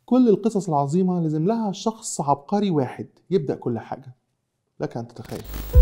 كل القصص العظيمة لازم لها شخص عبقري واحد يبدأ كل حاجة لك أن تتخيل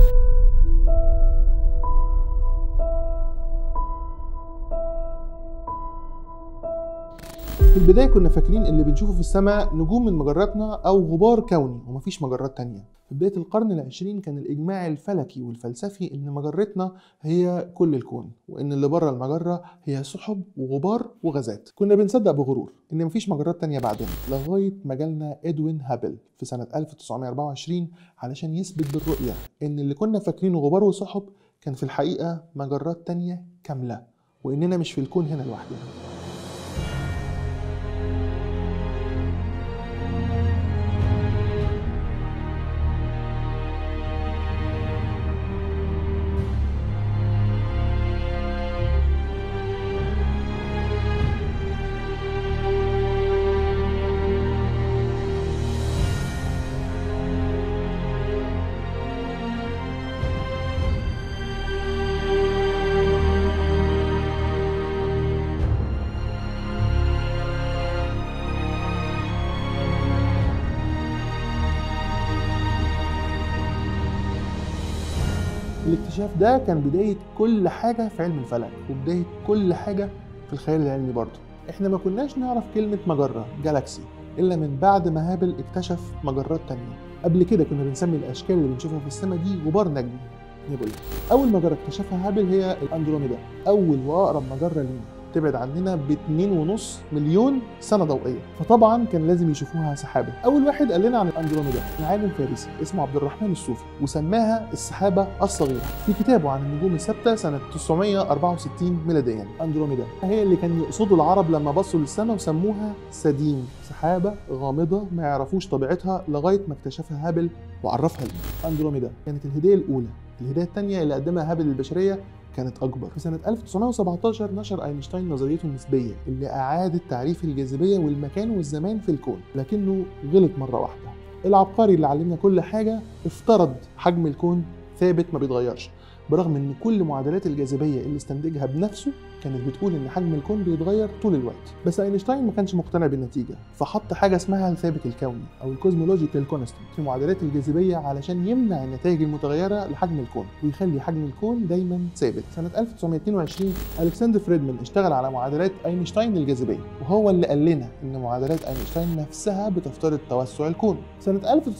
في البداية كنا فاكرين اللي بنشوفه في السماء نجوم من مجراتنا أو غبار كوني ومفيش مجرات تانية في بداية القرن العشرين كان الإجماع الفلكي والفلسفي إن مجرتنا هي كل الكون وإن اللي بره المجرة هي سحب وغبار وغازات كنا بنصدق بغرور إن مفيش مجرات تانية بعدنا لغاية ما جالنا إدوين هابل في سنة 1924 علشان يثبت بالرؤية إن اللي كنا فاكرينه غبار وسحب كان في الحقيقة مجرات تانية كاملة وإننا مش في الكون هنا لوحدنا الاكتشاف ده كان بداية كل حاجة في علم الفلك وبداية كل حاجة في الخيال العلمي برضه احنا ما كناش نعرف كلمة مجرة جالاكسي إلا من بعد ما هابل اكتشف مجرات تانية قبل كده كنا بنسمي الأشكال اللي بنشوفها في السماء دي غبار نجمي نيبولا أول مجرة اكتشفها هابل هي الأندروميدا أول وأقرب مجرة لينا تبعد عننا ب 2.5 مليون سنه ضوئيه فطبعا كان لازم يشوفوها سحابه اول واحد قال لنا عن الاندروميدا عالم فارسي اسمه عبد الرحمن الصوفي وسماها السحابه الصغيره في كتابه عن النجوم الثابته سنه 964 ميلاديا اندروميدا هي اللي كان يقصدوا العرب لما بصوا للسماء وسموها سديم سحابه غامضه ما يعرفوش طبيعتها لغايه ما اكتشفها هابل وعرفها لنا اندروميدا كانت الهديه الاولى الهدايه الثانيه اللي قدمها هابل للبشريه كانت أكبر. في سنة 1917 نشر أينشتاين نظريته النسبية اللي أعادت تعريف الجاذبية والمكان والزمان في الكون، لكنه غلط مرة واحدة. العبقري اللي علمنا كل حاجة افترض حجم الكون ثابت ما بيتغيرش، برغم ان كل معادلات الجاذبيه اللي استنتجها بنفسه كانت بتقول ان حجم الكون بيتغير طول الوقت بس اينشتاين ما كانش مقتنع بالنتيجه فحط حاجه اسمها الثابت الكوني او الكوزمولوجيكال كونستنت في معادلات الجاذبيه علشان يمنع النتائج المتغيره لحجم الكون ويخلي حجم الكون دايما ثابت سنه 1922 الكسندر فريدمان اشتغل على معادلات اينشتاين للجاذبيه وهو اللي قال لنا ان معادلات اينشتاين نفسها بتفترض توسع الكون سنه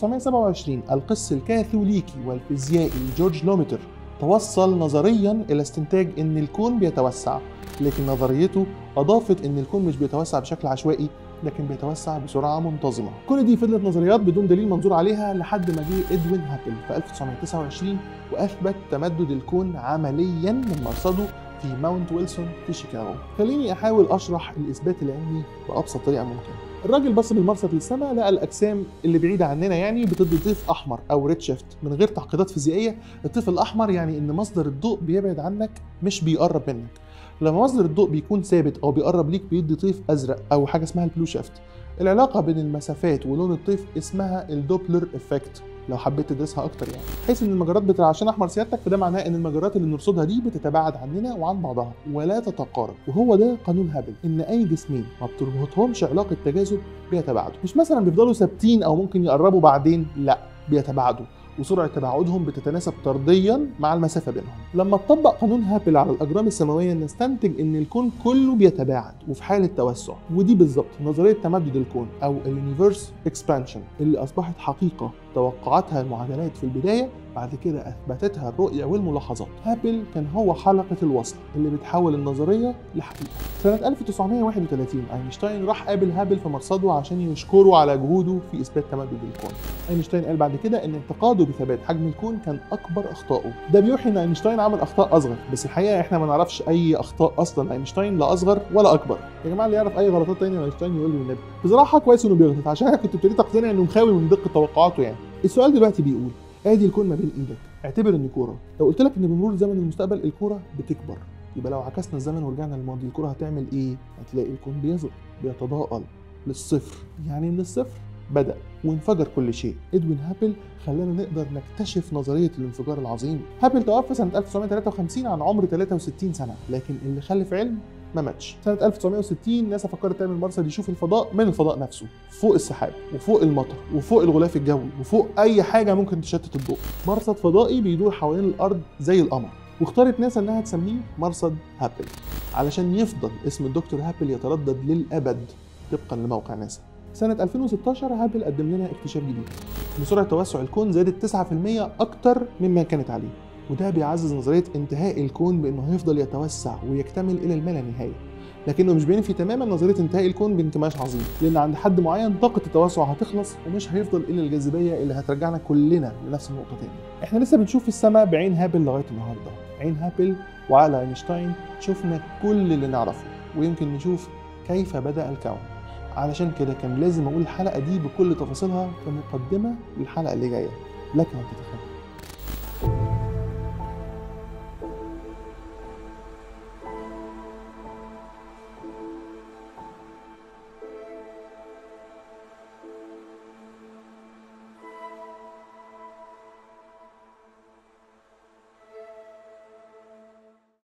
1927 القس الكاثوليكي والفيزيائي جورج لوميتر توصل نظريا الى استنتاج ان الكون بيتوسع لكن نظريته اضافت ان الكون مش بيتوسع بشكل عشوائي لكن بيتوسع بسرعه منتظمه كل دي فضلت نظريات بدون دليل منظور عليها لحد ما جه ادوين هابل في 1929 واثبت تمدد الكون عمليا من مرصده في ماونت ويلسون في شيكاغو خليني احاول اشرح الاثبات العلمي بابسط طريقه ممكنه الراجل بص بالمرصد للسماء لقى الاجسام اللي بعيده عننا يعني بتدي طيف احمر او ريد شيفت من غير تعقيدات فيزيائيه الطيف الاحمر يعني ان مصدر الضوء بيبعد عنك مش بيقرب منك لما مصدر الضوء بيكون ثابت او بيقرب ليك بيدي طيف ازرق او حاجه اسمها البلو شيفت العلاقه بين المسافات ولون الطيف اسمها الدوبلر افكت لو حبيت تدرسها اكتر يعني بحيث ان المجرات بترعشان احمر سيادتك فده معناه ان المجرات اللي بنرصدها دي بتتباعد عننا وعن بعضها ولا تتقارب وهو ده قانون هابل ان اي جسمين ما بتربطهمش علاقه تجاذب بيتباعدوا مش مثلا بيفضلوا ثابتين او ممكن يقربوا بعدين لا بيتباعدوا وسرعه تباعدهم بتتناسب طرديا مع المسافه بينهم لما تطبق قانون هابل على الاجرام السماويه نستنتج ان الكون كله بيتباعد وفي حاله توسع ودي بالظبط نظريه تمدد الكون او اليونيفرس اكسبانشن اللي اصبحت حقيقه توقعتها المعادلات في البدايه بعد كده اثبتتها الرؤيه والملاحظات هابل كان هو حلقه الوصل اللي بتحول النظريه لحقيقه سنه 1931 اينشتاين راح قابل هابل في مرصده عشان يشكره على جهوده في اثبات تمدد الكون اينشتاين قال بعد كده ان انتقاده بثبات حجم الكون كان اكبر اخطائه ده بيوحي ان اينشتاين عمل اخطاء اصغر بس الحقيقه احنا ما نعرفش اي اخطاء اصلا اينشتاين لا اصغر ولا اكبر يا جماعه اللي يعرف اي غلطات تانية اينشتاين يقول لي بالنبي بصراحه كويس انه بيغلط عشان انا كنت ابتديت اقتنع انه مخاوي من دقه توقعاته يعني السؤال دلوقتي بيقول ادي الكون ما بين ايدك اعتبر ان كوره لو قلت لك ان بمرور زمن المستقبل الكوره بتكبر يبقى لو عكسنا الزمن ورجعنا للماضي الكوره هتعمل ايه هتلاقي الكون بيصغر بيتضاءل للصفر يعني من الصفر بدأ وانفجر كل شيء ادوين هابل خلانا نقدر نكتشف نظرية الانفجار العظيم هابل توفى سنة 1953 عن عمر 63 سنة لكن اللي خلف علم ما ماتش سنه 1960 ناسا فكرت تعمل مرصد يشوف الفضاء من الفضاء نفسه فوق السحاب وفوق المطر وفوق الغلاف الجوي وفوق اي حاجه ممكن تشتت الضوء مرصد فضائي بيدور حوالين الارض زي القمر واختارت ناسا انها تسميه مرصد هابل علشان يفضل اسم الدكتور هابل يتردد للابد طبقا لموقع ناسا سنة 2016 هابل قدم لنا اكتشاف جديد إن سرعة توسع الكون زادت 9% أكتر مما كانت عليه وده بيعزز نظرية انتهاء الكون بأنه هيفضل يتوسع ويكتمل إلى الما لا نهاية لكنه مش بينفي تماما نظريه انتهاء الكون بانكماش عظيم لان عند حد معين طاقه التوسع هتخلص ومش هيفضل الا الجاذبيه اللي هترجعنا كلنا لنفس النقطه تاني احنا لسه بنشوف في السماء بعين هابل لغايه النهارده عين هابل وعلى اينشتاين شفنا كل اللي نعرفه ويمكن نشوف كيف بدا الكون علشان كده كان لازم اقول الحلقه دي بكل تفاصيلها كمقدمه للحلقه اللي جايه لك ان تتخيل